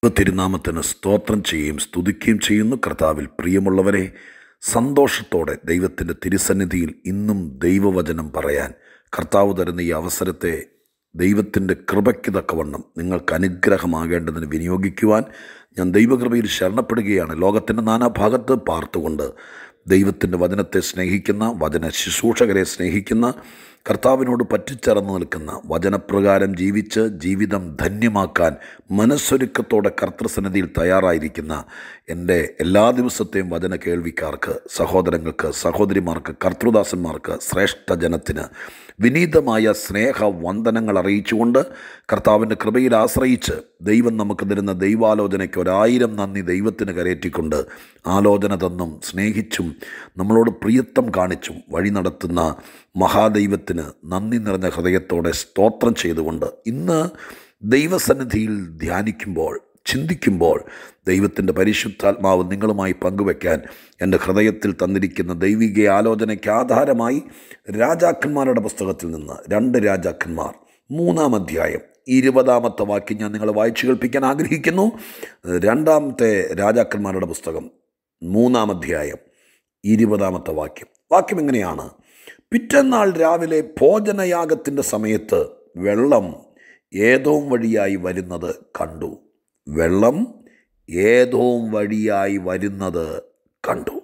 തിരുനാമത്തിന് സ്തോത്രം ചെയ്യുകയും സ്തുതിക്കുകയും ചെയ്യുന്നു കർത്താവിൽ പ്രിയമുള്ളവരെ സന്തോഷത്തോടെ ദൈവത്തിൻ്റെ തിരുസന്നിധിയിൽ ഇന്നും ദൈവവചനം പറയാൻ കർത്താവ് തരുന്ന ഈ അവസരത്തെ ദൈവത്തിൻ്റെ കൃപയ്ക്ക് തക്കവണ്ണം നിങ്ങൾക്ക് അനുഗ്രഹമാകേണ്ടതിന് വിനിയോഗിക്കുവാൻ ഞാൻ ദൈവകൃപയിൽ ശരണപ്പെടുകയാണ് ലോകത്തിൻ്റെ നാനാഭാഗത്ത് പാർത്തുകൊണ്ട് ദൈവത്തിൻ്റെ വചനത്തെ സ്നേഹിക്കുന്ന വചന ശുശ്രൂഷകരെ സ്നേഹിക്കുന്ന കർത്താവിനോട് പറ്റിച്ചേർന്ന് നിൽക്കുന്ന വചനപ്രകാരം ജീവിച്ച് ജീവിതം ധന്യമാക്കാൻ മനസ്സൊരുക്കത്തോടെ കർത്തൃസന്നിധിയിൽ തയ്യാറായിരിക്കുന്ന എൻ്റെ എല്ലാ ദിവസത്തെയും വചന കേൾവിക്കാർക്ക് സഹോദരങ്ങൾക്ക് സഹോദരിമാർക്ക് കർത്തൃദാസന്മാർക്ക് ശ്രേഷ്ഠ ജനത്തിന് വിനീതമായ സ്നേഹ വന്ദനങ്ങൾ അറിയിച്ചുകൊണ്ട് കർത്താവിൻ്റെ കൃപയിൽ ആശ്രയിച്ച് ദൈവം നമുക്ക് തരുന്ന ദൈവാലോചനയ്ക്ക് ഒരായിരം നന്ദി ദൈവത്തിന് കരയേറ്റിക്കൊണ്ട് ആലോചന തന്നും സ്നേഹിച്ചും നമ്മളോട് പ്രിയത്വം കാണിച്ചും വഴി നടത്തുന്ന മഹാദൈവത്തിന് നന്ദി നിറഞ്ഞ ഹൃദയത്തോടെ സ്തോത്രം ചെയ്തുകൊണ്ട് ഇന്ന് ദൈവസന്നിധിയിൽ ധ്യാനിക്കുമ്പോൾ ചിന്തിക്കുമ്പോൾ ദൈവത്തിൻ്റെ പരിശുദ്ധാത്മാവ് നിങ്ങളുമായി പങ്കുവെക്കാൻ എൻ്റെ ഹൃദയത്തിൽ തന്നിരിക്കുന്ന ദൈവിക ആലോചനയ്ക്ക് ആധാരമായി രാജാക്കന്മാരുടെ പുസ്തകത്തിൽ നിന്ന് രണ്ട് രാജാക്കന്മാർ മൂന്നാം അധ്യായം ഇരുപതാമത്തെ വാക്യം ഞാൻ നിങ്ങളെ വായിച്ചു കേൾപ്പിക്കാൻ ആഗ്രഹിക്കുന്നു രണ്ടാമത്തെ രാജാക്കന്മാരുടെ പുസ്തകം മൂന്നാം അധ്യായം ഇരുപതാമത്തെ വാക്യം വാക്യം എങ്ങനെയാണ് പിറ്റന്നാൾ രാവിലെ ഭോജനയാഗത്തിൻ്റെ സമയത്ത് വെള്ളം ഏതോ വഴിയായി വരുന്നത് കണ്ടു വെള്ളം ഏതോ വഴിയായി വരുന്നത് കണ്ടു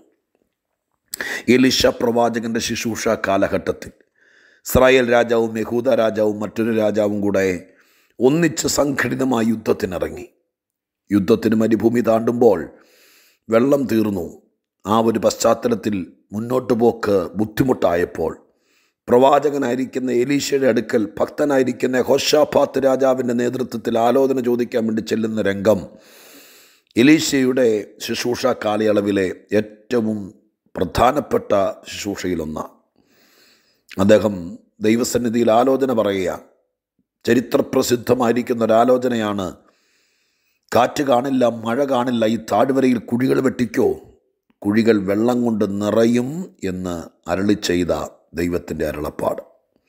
എലിശ പ്രവാചകന്റെ ശുശ്രൂഷ കാലഘട്ടത്തിൽ ഇസ്രായേൽ രാജാവും യഹൂദ രാജാവും മറ്റൊരു രാജാവും കൂടെ ഒന്നിച്ച് സംഘടിതമായ യുദ്ധത്തിനിറങ്ങി യുദ്ധത്തിന് മരുഭൂമി താണ്ടുമ്പോൾ വെള്ളം തീർന്നു ആ ഒരു പശ്ചാത്തലത്തിൽ മുന്നോട്ട് പോക്ക് ബുദ്ധിമുട്ടായപ്പോൾ പ്രവാചകനായിരിക്കുന്ന എലീശയുടെ അടുക്കൽ ഭക്തനായിരിക്കുന്ന ഹോഷാഫാത്ത് രാജാവിൻ്റെ നേതൃത്വത്തിൽ ആലോചന ചോദിക്കാൻ വേണ്ടി ചെല്ലുന്ന രംഗം എലീശയുടെ ശുശ്രൂഷ കാലയളവിലെ ഏറ്റവും പ്രധാനപ്പെട്ട ശുശ്രൂഷയിലൊന്നാണ് അദ്ദേഹം ദൈവസന്നിധിയിൽ ആലോചന പറയുക ചരിത്രപ്രസിദ്ധമായിരിക്കുന്ന ഒരാലോചനയാണ് കാറ്റ് കാണില്ല മഴ കാണില്ല ഈ താഴ്വരയിൽ കുഴികൾ വെട്ടിക്കോ കുഴികൾ വെള്ളം കൊണ്ട് നിറയും എന്ന് അരളി ചെയ്ത ദൈവത്തിൻ്റെ അരുളപ്പാട്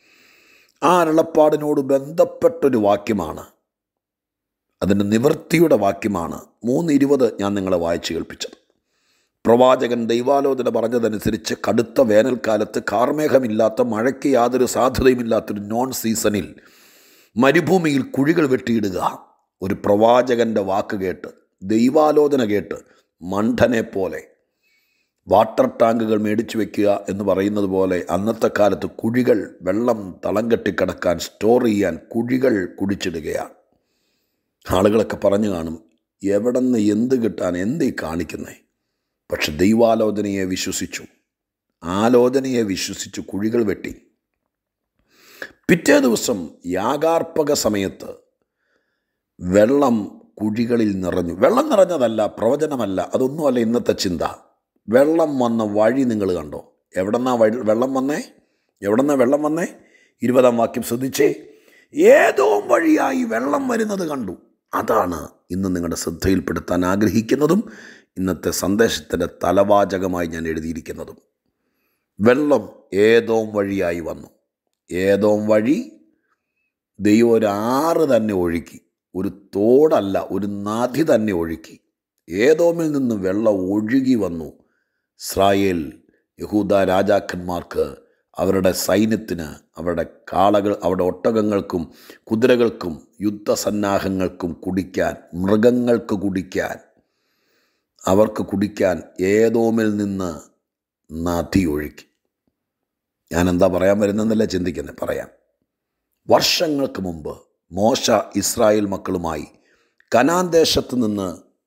ആ അരുളപ്പാടിനോട് ബന്ധപ്പെട്ടൊരു വാക്യമാണ് അതിൻ്റെ നിവൃത്തിയുടെ വാക്യമാണ് മൂന്ന് ഇരുപത് ഞാൻ നിങ്ങളെ വായിച്ചു കേൾപ്പിച്ചത് പ്രവാചകൻ ദൈവാലോചന പറഞ്ഞതനുസരിച്ച് കടുത്ത വേനൽക്കാലത്ത് കാർമേഘമില്ലാത്ത മഴയ്ക്ക് യാതൊരു സാധ്യതയുമില്ലാത്തൊരു നോൺ സീസണിൽ മരുഭൂമിയിൽ കുഴികൾ വെട്ടിയിടുക ഒരു പ്രവാചകൻ്റെ വാക്ക് കേട്ട് ദൈവാലോചന കേട്ട് മണ്ഡനെ പോലെ വാട്ടർ ടാങ്കുകൾ മേടിച്ചു വെക്കുക എന്ന് പറയുന്നത് പോലെ അന്നത്തെ കാലത്ത് കുഴികൾ വെള്ളം തളം കെട്ടിക്കിടക്കാൻ സ്റ്റോർ ചെയ്യാൻ കുഴികൾ കുഴിച്ചിടുകയാണ് ആളുകളൊക്കെ പറഞ്ഞു കാണും എവിടെ നിന്ന് എന്ത് കിട്ടാൻ എന്തീ കാണിക്കുന്നേ പക്ഷെ ദൈവാലോചനയെ വിശ്വസിച്ചു ആലോചനയെ വിശ്വസിച്ച് കുഴികൾ വെട്ടി പിറ്റേ ദിവസം യാഗാർപ്പക സമയത്ത് വെള്ളം കുഴികളിൽ നിറഞ്ഞു വെള്ളം നിറഞ്ഞതല്ല പ്രവചനമല്ല അതൊന്നുമല്ല ഇന്നത്തെ ചിന്ത വെള്ളം വന്ന വഴി നിങ്ങൾ കണ്ടോ എവിടെന്നാ വഴി വെള്ളം വന്നേ എവിടെന്നാ വെള്ളം വന്നേ ഇരുപതാം വാക്യം ശ്രദ്ധിച്ചേ ഏതോ വഴിയായി വെള്ളം വരുന്നത് കണ്ടു അതാണ് ഇന്ന് നിങ്ങളുടെ ശ്രദ്ധയിൽപ്പെടുത്താൻ ആഗ്രഹിക്കുന്നതും ഇന്നത്തെ സന്ദേശത്തിൻ്റെ തലവാചകമായി ഞാൻ എഴുതിയിരിക്കുന്നതും വെള്ളം ഏതോ വഴിയായി വന്നു ഏതോ വഴി ദൈവം ഒരു ആറ് തന്നെ ഒഴുക്കി ഒരു തോടല്ല ഒരു നദി തന്നെ ഒഴുക്കി ഏതോമിൽ നിന്ന് വെള്ളം ഒഴുകി വന്നു ഇസ്രായേൽ യഹൂദ രാജാക്കന്മാർക്ക് അവരുടെ സൈന്യത്തിന് അവരുടെ കാളകൾ അവരുടെ ഒട്ടകങ്ങൾക്കും കുതിരകൾക്കും യുദ്ധസന്നാഹങ്ങൾക്കും കുടിക്കാൻ മൃഗങ്ങൾക്ക് കുടിക്കാൻ അവർക്ക് കുടിക്കാൻ ഏതോമിൽ നിന്ന് നദി ഒഴുക്കി ഞാൻ എന്താ പറയാൻ വരുന്നതെന്നല്ല ചിന്തിക്കുന്നത് പറയാം വർഷങ്ങൾക്ക് മുമ്പ് മോശ ഇസ്രായേൽ മക്കളുമായി കനാൻ ദേശത്ത് നിന്ന്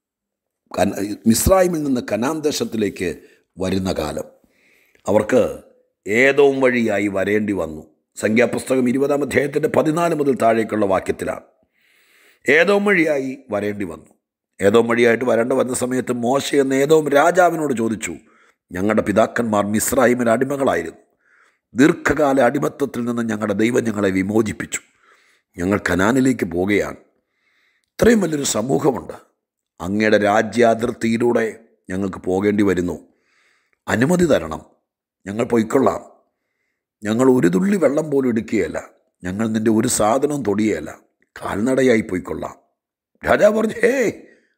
മിസ്രായിമിൽ നിന്ന് കനാൻ ദേശത്തിലേക്ക് വരുന്ന കാലം അവർക്ക് ഏതോ വഴിയായി വരേണ്ടി വന്നു സംഖ്യാപുസ്തകം ഇരുപതാം അധ്യായത്തിൻ്റെ പതിനാല് മുതൽ താഴേക്കുള്ള വാക്യത്തിലാണ് ഏതോ വഴിയായി വരേണ്ടി വന്നു ഏതോ വഴിയായിട്ട് വരേണ്ട വന്ന സമയത്ത് മോശ എന്ന ഏതോ രാജാവിനോട് ചോദിച്ചു ഞങ്ങളുടെ പിതാക്കന്മാർ മിസ്രായിമിൽ അടിമകളായിരുന്നു ദീർഘകാല അടിമത്തത്തിൽ നിന്ന് ഞങ്ങളുടെ ദൈവം ഞങ്ങളെ വിമോചിപ്പിച്ചു ഞങ്ങൾ കനാനിലേക്ക് പോവുകയാണ് ഇത്രയും വലിയൊരു സമൂഹമുണ്ട് അങ്ങയുടെ രാജ്യാതിർത്തിയിലൂടെ ഞങ്ങൾക്ക് പോകേണ്ടി വരുന്നു അനുമതി തരണം ഞങ്ങൾ പൊയ്ക്കൊള്ളാം ഞങ്ങൾ ഒരു തുള്ളി വെള്ളം പോലും എടുക്കുകയല്ല ഞങ്ങൾ നിൻ്റെ ഒരു സാധനവും തൊടിയല്ല കാൽനടയായി പോയിക്കൊള്ളാം രാജാവ് പറഞ്ഞു ഹേ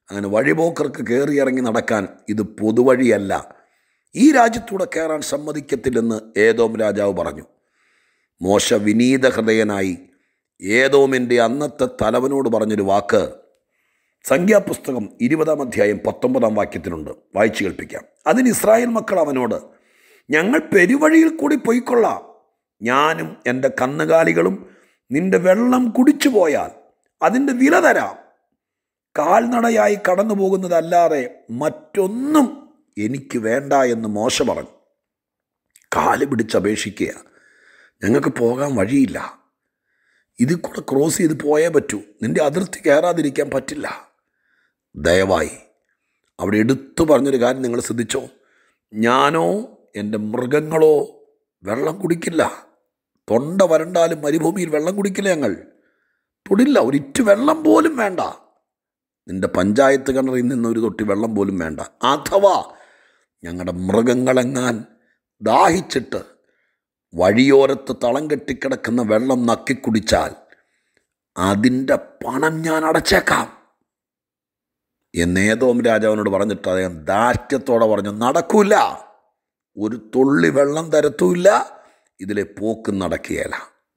അങ്ങനെ വഴിപോക്കർക്ക് കയറി ഇറങ്ങി നടക്കാൻ ഇത് പൊതുവഴിയല്ല ഈ രാജ്യത്തൂടെ കയറാൻ സമ്മതിക്കത്തില്ലെന്ന് ഏതോം രാജാവ് പറഞ്ഞു മോശ വിനീത ഹൃദയനായി ഏതോമിൻ്റെ അന്നത്തെ തലവനോട് പറഞ്ഞൊരു വാക്ക് സംഖ്യാപുസ്തകം ഇരുപതാം അധ്യായം പത്തൊമ്പതാം വാക്യത്തിലുണ്ട് വായിച്ചു കേൾപ്പിക്കാം അതിന് ഇസ്രായേൽ മക്കൾ അവനോട് ഞങ്ങൾ പെരുവഴിയിൽ കൂടി പൊയ്ക്കൊള്ളാം ഞാനും എൻ്റെ കന്നുകാലികളും നിന്റെ വെള്ളം കുടിച്ചു പോയാൽ അതിൻ്റെ വില തരാം കാൽനടയായി കടന്നു പോകുന്നതല്ലാതെ മറ്റൊന്നും എനിക്ക് വേണ്ട എന്ന് മോശ പറഞ്ഞു കാല് പിടിച്ചപേക്ഷിക്കുക ഞങ്ങൾക്ക് പോകാൻ വഴിയില്ല ഇതിൽ കൂടെ ക്രോസ് ചെയ്ത് പോയേ പറ്റൂ നിന്റെ അതിർത്തി കയറാതിരിക്കാൻ പറ്റില്ല ദയവായി അവിടെ എടുത്തു പറഞ്ഞൊരു കാര്യം നിങ്ങൾ ശ്രദ്ധിച്ചോ ഞാനോ എൻ്റെ മൃഗങ്ങളോ വെള്ളം കുടിക്കില്ല തൊണ്ട വരണ്ടാലും മരുഭൂമിയിൽ വെള്ളം കുടിക്കില്ല ഞങ്ങൾ തൊടില്ല ഒരിറ്റ് വെള്ളം പോലും വേണ്ട നിന്റെ പഞ്ചായത്ത് കിണറിൽ നിന്ന് ഒരു തൊട്ടി വെള്ളം പോലും വേണ്ട അഥവാ ഞങ്ങളുടെ മൃഗങ്ങളെങ്ങാൻ ദാഹിച്ചിട്ട് വഴിയോരത്ത് തളം കെട്ടിക്കിടക്കുന്ന വെള്ളം നക്കിക്കുടിച്ചാൽ അതിൻ്റെ പണം ഞാൻ അടച്ചേക്കാം എന്നേതോം രാജാവിനോട് പറഞ്ഞിട്ട് അദ്ദേഹം ദാഷ്ട്യത്തോടെ പറഞ്ഞു നടക്കൂല ഒരു തുള്ളി വെള്ളം തരത്തുമില്ല ഇതിലെ പോക്ക് നടക്കുകയില്ല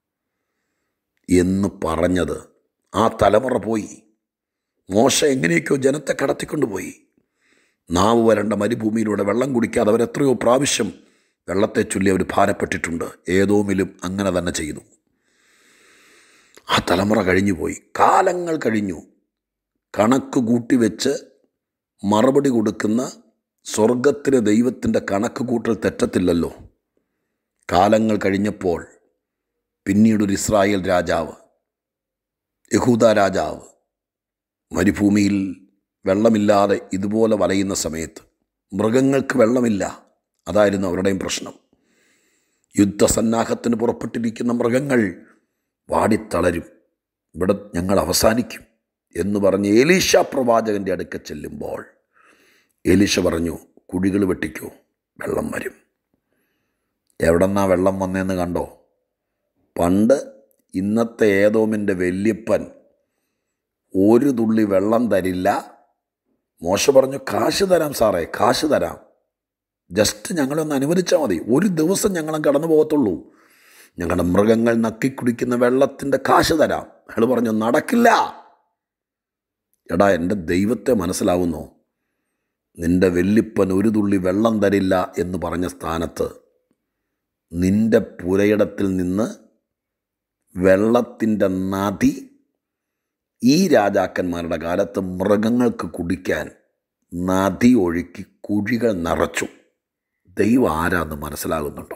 എന്ന് പറഞ്ഞത് ആ തലമുറ പോയി മോശ എങ്ങനെയൊക്കെയോ ജനത്തെ കടത്തിക്കൊണ്ടുപോയി നാവ് വരണ്ട മരുഭൂമിയിലൂടെ വെള്ളം കുടിക്കാതെ അവരെത്രയോ പ്രാവശ്യം വെള്ളത്തെ ചൊല്ലി അവർ ഭാരപ്പെട്ടിട്ടുണ്ട് ഏതോമിലും അങ്ങനെ തന്നെ ചെയ്തു ആ തലമുറ കഴിഞ്ഞു പോയി കാലങ്ങൾ കഴിഞ്ഞു കണക്ക് കൂട്ടിവെച്ച് മറുപടി കൊടുക്കുന്ന സ്വർഗത്തിലെ ദൈവത്തിൻ്റെ കണക്ക് കൂട്ടൽ തെറ്റത്തില്ലല്ലോ കാലങ്ങൾ കഴിഞ്ഞപ്പോൾ പിന്നീടൊരു ഇസ്രായേൽ രാജാവ് യഹൂദ രാജാവ് മരുഭൂമിയിൽ വെള്ളമില്ലാതെ ഇതുപോലെ വലയുന്ന സമയത്ത് മൃഗങ്ങൾക്ക് വെള്ളമില്ല അതായിരുന്നു അവരുടെയും പ്രശ്നം യുദ്ധസന്നാഹത്തിന് പുറപ്പെട്ടിരിക്കുന്ന മൃഗങ്ങൾ വാടിത്തളരും ഇവിടെ ഞങ്ങൾ അവസാനിക്കും എന്ന് പറഞ്ഞ് എലീഷ പ്രവാചകൻ്റെ അടുക്ക ചെല്ലുമ്പോൾ എലീഷ പറഞ്ഞു കുഴികൾ വെട്ടിക്കോ വെള്ളം വരും എവിടെന്നാ വെള്ളം വന്നതെന്ന് കണ്ടോ പണ്ട് ഇന്നത്തെ ഏതോമിൻ്റെ വല്യപ്പൻ ഒരു തുള്ളി വെള്ളം തരില്ല മോശ പറഞ്ഞു കാശ് തരാം സാറേ കാശ് തരാം ജസ്റ്റ് ഞങ്ങളെ ഒന്ന് അനുവദിച്ചാൽ മതി ഒരു ദിവസം ഞങ്ങളും കടന്നു പോകത്തുള്ളൂ ഞങ്ങളുടെ മൃഗങ്ങൾ നക്കിക്കുടിക്കുന്ന വെള്ളത്തിൻ്റെ കാശ് തരാം അയാൾ പറഞ്ഞു നടക്കില്ല എടാ എൻ്റെ ദൈവത്തെ മനസ്സിലാവുന്നു നിന്റെ വെല്ലിപ്പൻ ഒരു തുള്ളി വെള്ളം തരില്ല എന്ന് പറഞ്ഞ സ്ഥാനത്ത് നിന്റെ പുരയിടത്തിൽ നിന്ന് വെള്ളത്തിൻ്റെ നദി ഈ രാജാക്കന്മാരുടെ കാലത്ത് മൃഗങ്ങൾക്ക് കുടിക്കാൻ നദി ഒഴുക്കി കുഴികൾ നിറച്ചു ദൈവം ആരാന്ന് മനസ്സിലാകുന്നുണ്ടോ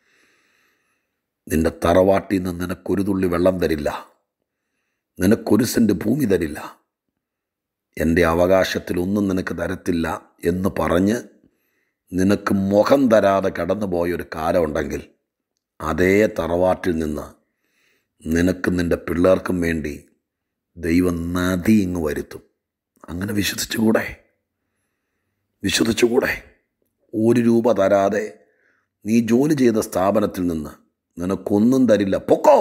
നിന്റെ തറവാട്ടിൽ നിന്ന് നിനക്കൊരു തുള്ളി വെള്ളം തരില്ല നിനക്കൊരു സെൻറ്റ് ഭൂമി തരില്ല എൻ്റെ അവകാശത്തിൽ ഒന്നും നിനക്ക് തരത്തില്ല എന്ന് പറഞ്ഞ് നിനക്ക് മുഖം തരാതെ കടന്നുപോയൊരു കാലമുണ്ടെങ്കിൽ അതേ തറവാട്ടിൽ നിന്ന് നിനക്ക് നിൻ്റെ പിള്ളേർക്കും വേണ്ടി ദൈവം നദി ഇങ്ങ് വരുത്തും അങ്ങനെ വിശ്വസിച്ചുകൂടെ വിശ്വസിച്ചുകൂടെ ഒരു രൂപ തരാതെ നീ ജോലി ചെയ്ത സ്ഥാപനത്തിൽ നിന്ന് നിനക്കൊന്നും തരില്ല പൊക്കോ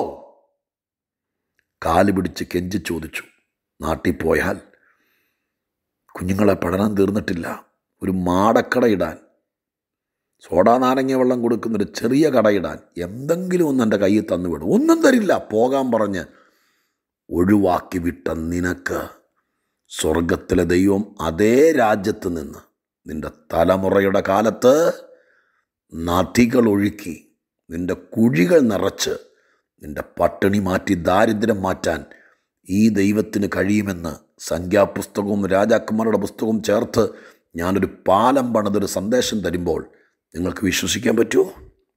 കാല് പിടിച്ച് കെഞ്ചി ചോദിച്ചു നാട്ടിൽ പോയാൽ കുഞ്ഞുങ്ങളെ പഠനം തീർന്നിട്ടില്ല ഒരു മാടക്കട ഇടാൻ സോഡാ നാരങ്ങ വെള്ളം കൊടുക്കുന്നൊരു ചെറിയ കടയിടാൻ എന്തെങ്കിലും ഒന്ന് എൻ്റെ കയ്യിൽ തന്നു വിടും ഒന്നും തരില്ല പോകാൻ പറഞ്ഞ് ഒഴിവാക്കി വിട്ട നിനക്ക് സ്വർഗത്തിലെ ദൈവം അതേ രാജ്യത്ത് നിന്ന് നിന്റെ തലമുറയുടെ കാലത്ത് നദികൾ ഒഴുക്കി നിന്റെ കുഴികൾ നിറച്ച് നിന്റെ പട്ടിണി മാറ്റി ദാരിദ്ര്യം മാറ്റാൻ ഈ ദൈവത്തിന് കഴിയുമെന്ന് സംഖ്യാപുസ്തകവും രാജാക്കന്മാരുടെ പുസ്തകവും ചേർത്ത് ഞാനൊരു പാലം പണിതൊരു സന്ദേശം തരുമ്പോൾ നിങ്ങൾക്ക് വിശ്വസിക്കാൻ പറ്റുമോ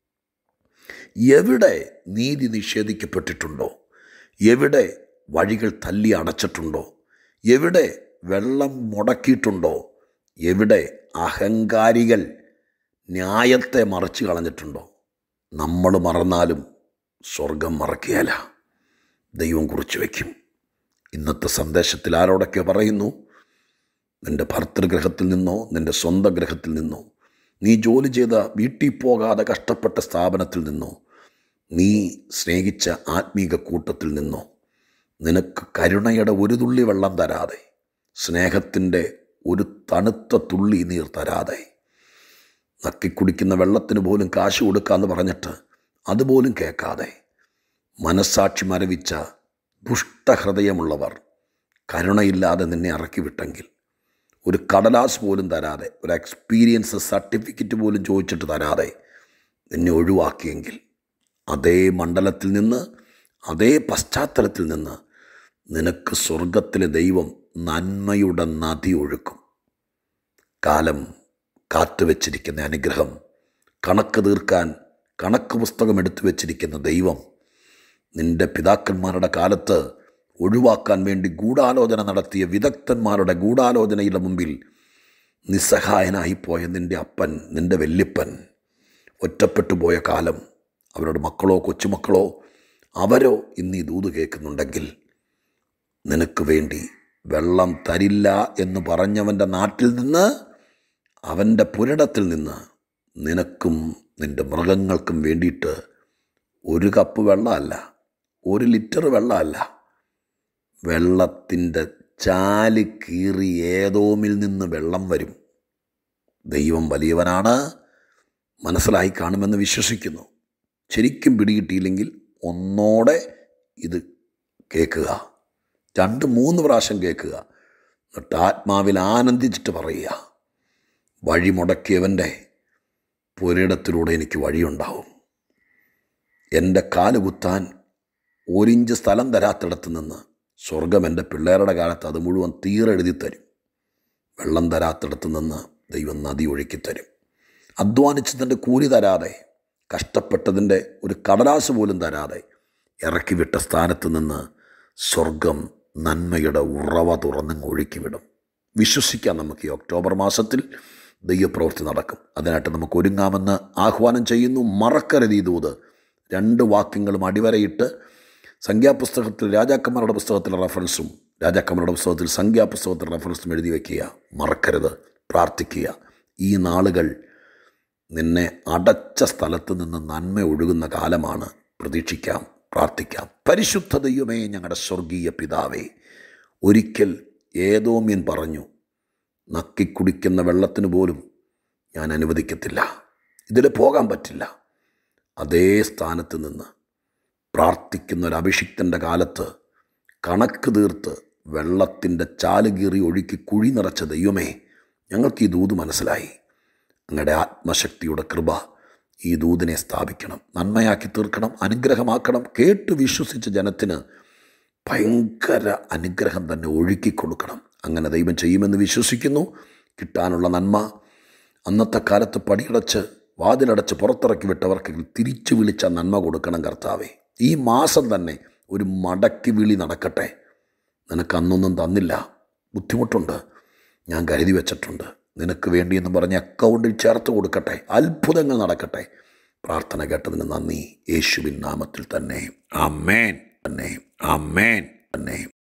എവിടെ നീതി നിഷേധിക്കപ്പെട്ടിട്ടുണ്ടോ എവിടെ വഴികൾ തല്ലി അടച്ചിട്ടുണ്ടോ എവിടെ വെള്ളം മുടക്കിയിട്ടുണ്ടോ എവിടെ അഹങ്കാരികൾ ന്യായത്തെ മറച്ചു കളഞ്ഞിട്ടുണ്ടോ നമ്മൾ മറന്നാലും സ്വർഗം മറക്കുകയല്ല ദൈവം കുറിച്ച് വയ്ക്കും ഇന്നത്തെ സന്ദേശത്തിൽ ആരോടൊക്കെ പറയുന്നു നിൻ്റെ ഭർത്തൃഗ്രഹത്തിൽ നിന്നോ നിൻ്റെ സ്വന്തം ഗ്രഹത്തിൽ നിന്നോ നീ ജോലി ചെയ്ത വീട്ടിൽ പോകാതെ കഷ്ടപ്പെട്ട സ്ഥാപനത്തിൽ നിന്നോ നീ സ്നേഹിച്ച ആത്മീക കൂട്ടത്തിൽ നിന്നോ നിനക്ക് കരുണയുടെ ഒരു തുള്ളി വെള്ളം തരാതെ സ്നേഹത്തിൻ്റെ ഒരു തണുത്ത തുള്ളി നീർ തരാതെ നക്കിക്കുടിക്കുന്ന വെള്ളത്തിന് പോലും കാശ് കൊടുക്കാമെന്ന് പറഞ്ഞിട്ട് അതുപോലും കേൾക്കാതെ മനസ്സാക്ഷി മരവിച്ച ദുഷ്ടഹൃദയമുള്ളവർ കരുണയില്ലാതെ നിന്നെ ഇറക്കി വിട്ടെങ്കിൽ ഒരു കടലാസ് പോലും തരാതെ ഒരു എക്സ്പീരിയൻസ് സർട്ടിഫിക്കറ്റ് പോലും ചോദിച്ചിട്ട് തരാതെ നിന്നെ ഒഴിവാക്കിയെങ്കിൽ അതേ മണ്ഡലത്തിൽ നിന്ന് അതേ പശ്ചാത്തലത്തിൽ നിന്ന് നിനക്ക് സ്വർഗത്തിലെ ദൈവം നന്മയുടെ നദി ഒഴുക്കും കാലം കാത്തുവച്ചിരിക്കുന്ന അനുഗ്രഹം കണക്ക് തീർക്കാൻ കണക്ക് പുസ്തകം എടുത്തു വച്ചിരിക്കുന്ന ദൈവം നിന്റെ പിതാക്കന്മാരുടെ കാലത്ത് ഒഴിവാക്കാൻ വേണ്ടി ഗൂഢാലോചന നടത്തിയ വിദഗ്ധന്മാരുടെ ഗൂഢാലോചനയുടെ മുമ്പിൽ നിസ്സഹായനായിപ്പോയ നിൻ്റെ അപ്പൻ നിൻ്റെ വല്യപ്പൻ ഒറ്റപ്പെട്ടു പോയ കാലം അവരുടെ മക്കളോ കൊച്ചുമക്കളോ അവരോ ഇന്ന് ഈ ദൂത് കേൾക്കുന്നുണ്ടെങ്കിൽ നിനക്ക് വേണ്ടി വെള്ളം തരില്ല എന്ന് പറഞ്ഞവൻ്റെ നാട്ടിൽ നിന്ന് അവൻ്റെ പുരടത്തിൽ നിന്ന് നിനക്കും നിൻ്റെ മൃഗങ്ങൾക്കും വേണ്ടിയിട്ട് ഒരു കപ്പ് വെള്ളമല്ല ഒരു ലിറ്റർ വെള്ളമല്ല വെള്ളത്തിൻ്റെ ചാല് കീറി ഏതോമിൽ നിന്ന് വെള്ളം വരും ദൈവം വലിയവനാണ് മനസ്സിലായി കാണുമെന്ന് വിശ്വസിക്കുന്നു ശരിക്കും പിടികിട്ടിയില്ലെങ്കിൽ ഒന്നോടെ ഇത് കേൾക്കുക രണ്ട് മൂന്ന് പ്രാവശ്യം കേൾക്കുക എന്നിട്ട് ആത്മാവിൽ ആനന്ദിച്ചിട്ട് പറയുക വഴി മുടക്കിയവൻ്റെ പുരയിടത്തിലൂടെ എനിക്ക് വഴിയുണ്ടാവും എൻ്റെ കാല് കുത്താൻ ഒരിഞ്ച് സ്ഥലം തരാത്തിടത്ത് നിന്ന് സ്വർഗം എൻ്റെ പിള്ളേരുടെ കാലത്ത് അത് മുഴുവൻ തീരെഴുതി തരും വെള്ളം തരാത്തിടത്ത് നിന്ന് ദൈവം നദി ഒഴുക്കിത്തരും അധ്വാനിച്ചതിൻ്റെ കൂലി തരാതെ കഷ്ടപ്പെട്ടതിൻ്റെ ഒരു കടലാസ് പോലും തരാതെ ഇറക്കി വിട്ട സ്ഥാനത്ത് നിന്ന് സ്വർഗം നന്മയുടെ ഉറവ തുറന്നങ്ങ് ഒഴുക്കിവിടും വിശ്വസിക്കാം നമുക്ക് ഈ ഒക്ടോബർ മാസത്തിൽ ദൈവപ്രവൃത്തി നടക്കും അതിനായിട്ട് നമുക്ക് ഒരുങ്ങാമെന്ന് ആഹ്വാനം ചെയ്യുന്നു മറക്കരുത് ഈ ദൂത് രണ്ട് വാക്യങ്ങളും അടിവരയിട്ട് സംഖ്യാപുസ്തകത്തിൽ രാജാക്കന്മാരുടെ പുസ്തകത്തിലെ റെഫറൻസും രാജാക്കന്മാരുടെ പുസ്തകത്തിൽ സംഖ്യാപുസ്തകത്തിലെ റെഫറൻസും എഴുതി വയ്ക്കുക മറക്കരുത് പ്രാർത്ഥിക്കുക ഈ നാളുകൾ നിന്നെ അടച്ച സ്ഥലത്ത് നിന്ന് നന്മ ഒഴുകുന്ന കാലമാണ് പ്രതീക്ഷിക്കാം പ്രാർത്ഥിക്കാം പരിശുദ്ധ ദൈവമേ ഞങ്ങളുടെ സ്വർഗീയ പിതാവേ ഒരിക്കൽ ഏതോ മീൻ പറഞ്ഞു നക്കിക്കുടിക്കുന്ന വെള്ളത്തിന് പോലും ഞാൻ അനുവദിക്കത്തില്ല ഇതിൽ പോകാൻ പറ്റില്ല അതേ സ്ഥാനത്ത് നിന്ന് പ്രാർത്ഥിക്കുന്ന ഒരു അഭിഷിക്തൻ്റെ കാലത്ത് കണക്ക് തീർത്ത് വെള്ളത്തിൻ്റെ ചാലുകീറി ഒഴുക്കി കുഴി നിറച്ച ദൈവമേ ഞങ്ങൾക്ക് ഈ ദൂത് മനസ്സിലായി അങ്ങയുടെ ആത്മശക്തിയുടെ കൃപ ഈ ദൂതിനെ സ്ഥാപിക്കണം നന്മയാക്കി തീർക്കണം അനുഗ്രഹമാക്കണം കേട്ട് വിശ്വസിച്ച ജനത്തിന് ഭയങ്കര അനുഗ്രഹം തന്നെ ഒഴുക്കി കൊടുക്കണം അങ്ങനെ ദൈവം ചെയ്യുമെന്ന് വിശ്വസിക്കുന്നു കിട്ടാനുള്ള നന്മ അന്നത്തെ കാലത്ത് പടിയടച്ച് വാതിലടച്ച് പുറത്തിറക്കി വിട്ടവർക്ക് തിരിച്ചു വിളിച്ച നന്മ കൊടുക്കണം കർത്താവേ ഈ മാസം തന്നെ ഒരു മടക്കി വിളി നടക്കട്ടെ നിനക്ക് അന്നൊന്നും തന്നില്ല ബുദ്ധിമുട്ടുണ്ട് ഞാൻ കരുതി വെച്ചിട്ടുണ്ട് നിനക്ക് വേണ്ടിയെന്ന് പറഞ്ഞ് അക്കൗണ്ടിൽ ചേർത്ത് കൊടുക്കട്ടെ അത്ഭുതങ്ങൾ നടക്കട്ടെ പ്രാർത്ഥന കേട്ടതിന് നന്ദി യേശുവിൻ നാമത്തിൽ തന്നെ അമ്മേൻ തന്നെ അമ്മേൻ തന്നെ